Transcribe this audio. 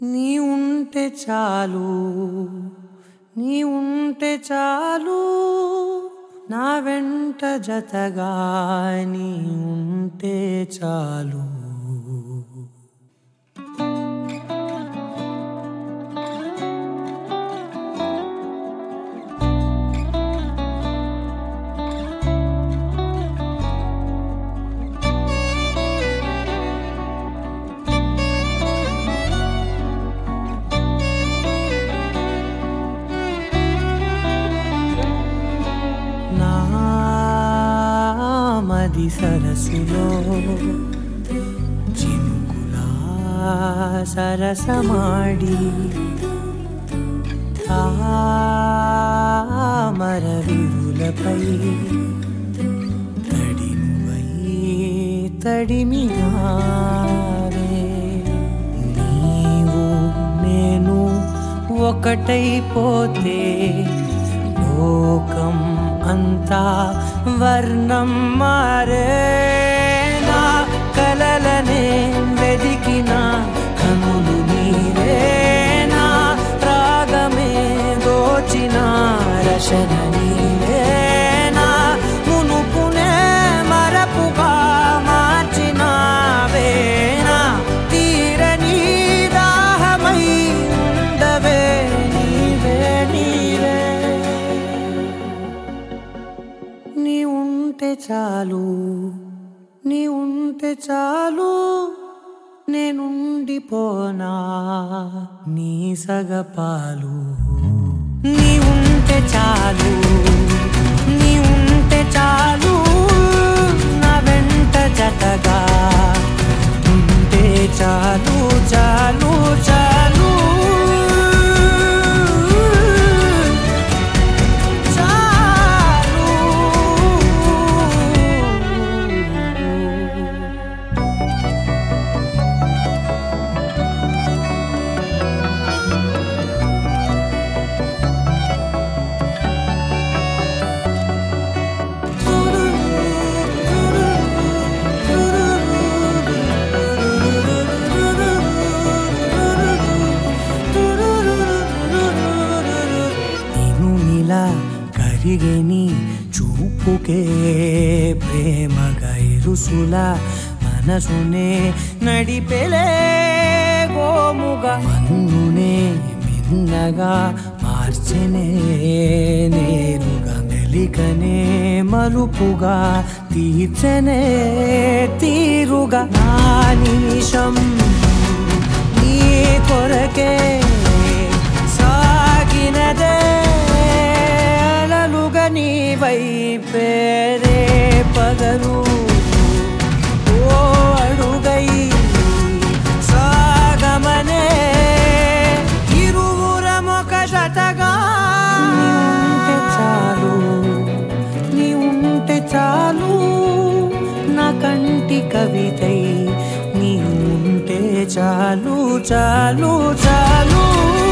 నీ ఉంటే చాలు నీ ఉంటే చాలు నా వెంట జతగా నీ ఉంటే చాలు నా మది సరస్సులో చినుకులా సరసమాడి తామర విరులపై తడినువై తడిమినావే నీవు నేను ఒకటైపోతే లోకం అంతా వర్ణం మారే నా కలలనే వెదికిన కనులు నీరేనా రాగమే దోచిన రశన నీరేనా మునుపునే మరపుగా మార్చినావేనా తీరని దాహమై ఉండవే నీవే నీవే నీ ఉంటే చాలు నీ ఉంటే చాలు నేనుండిపోనా నీ సగపాలు నీ ఉంటే చాలు నీ ఉంటే చాలు నా వెంట జతగా ఉంటే చాలు చాలు చాలు చాలు నేను నీలా కరిగేని చూపుకే ప్రేమగా ఇరుసులా మనసునే నడిపెలే గోముగా మన్నునే మిన్నగా మార్చెనే నేరుగా మెలికనే మలుపుగా తీర్చనే తీరుగా నా నిమిషం నీ కొరకే సాగినదే అలలుగా నీ వైపేరే పగలు ఓ అడుగై సాగమనే ఇరువురమొక జతగా ఉంటే చాలు నీ ఉంటే చాలు నా కంటి కవితై నీ ఉంటే చాలు చాలు చాలు